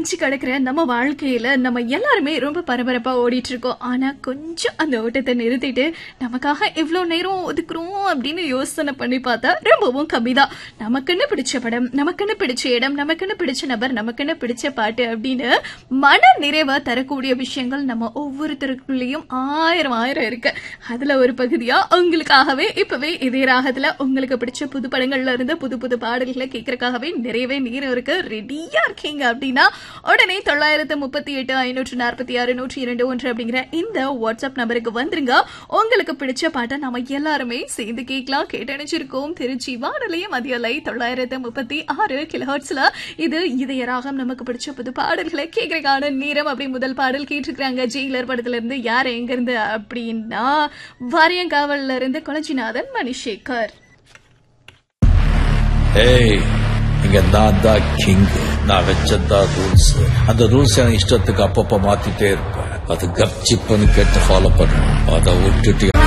நிறைஞ்சு கிடக்குற நம்ம வாழ்க்கையில நம்ம எல்லாருமே ரொம்ப பரபரப்பா ஓடிட்டு இருக்கோம் ஆனா கொஞ்சம் அந்த ஓட்டத்தை நிறுத்திட்டு நமக்காக எவ்வளவு நேரம் ஒதுக்குறோம் அப்படின்னு யோசனை பண்ணி பார்த்தா ரொம்பவும் கம்மிதான் நமக்குன்னு பிடிச்ச படம் நமக்குன்னு பிடிச்ச இடம் நமக்குன்னு பிடிச்ச நபர் நமக்குன்னு பிடிச்ச பாட்டு அப்படின்னு மன நிறைவா தரக்கூடிய விஷயங்கள் நம்ம ஒவ்வொருத்தருக்குள்ளேயும் ஆயிரம் ஆயிரம் இருக்கு அதுல ஒரு பகுதியா உங்களுக்காகவே இப்பவே இதே ராகத்துல உங்களுக்கு பிடிச்ச புது படங்கள்ல இருந்து புது புது பாடல்களை கேட்கறதுக்காகவே நிறையவே நேரம் இருக்கு ரெடியா இருக்கீங்க அப்படின்னா உடனே தொள்ளாயிரத்து முப்பத்தி எட்டு ஐநூற்று நாற்பத்தி ஆறு நூற்றி இரண்டு ஒன்று அப்படிங்கிற இந்த வாட்ஸ்அப் நம்பருக்கு வந்துருங்க உங்களுக்கு பிடிச்ச பாட்டை நம்ம எல்லாருமே சேர்ந்து கேட்கலாம் கேட்டணிச்சிருக்கோம் திருச்சி வானொலி மதியலை தொள்ளாயிரத்து முப்பத்தி ஆறு கிலோஹர்ட்ஸ்ல இது இதய ராகம் நமக்கு பிடிச்ச புது பாடல்களை கேட்கறதுக்கான நேரம் அப்படி முதல் பாடல் கேட்டிருக்காங்க ஜெயிலர் படத்துல இருந்து யார் எங்க இருந்து அப்படின்னா வாரியங்காவல்ல இருந்து கொளஞ்சிநாதன் மணிசேகர் ஏய் இங்க நான் தான் கிங் நான் வச்சதான் ரூல்ஸ் அந்த ரூல்ஸ் என் இஷ்டத்துக்கு அப்பப்ப மாத்திட்டே இருப்பேன் அது கப்சிப்புன்னு கேட்டு ஃபாலோ பண்ணணும் அதை விட்டுட்டு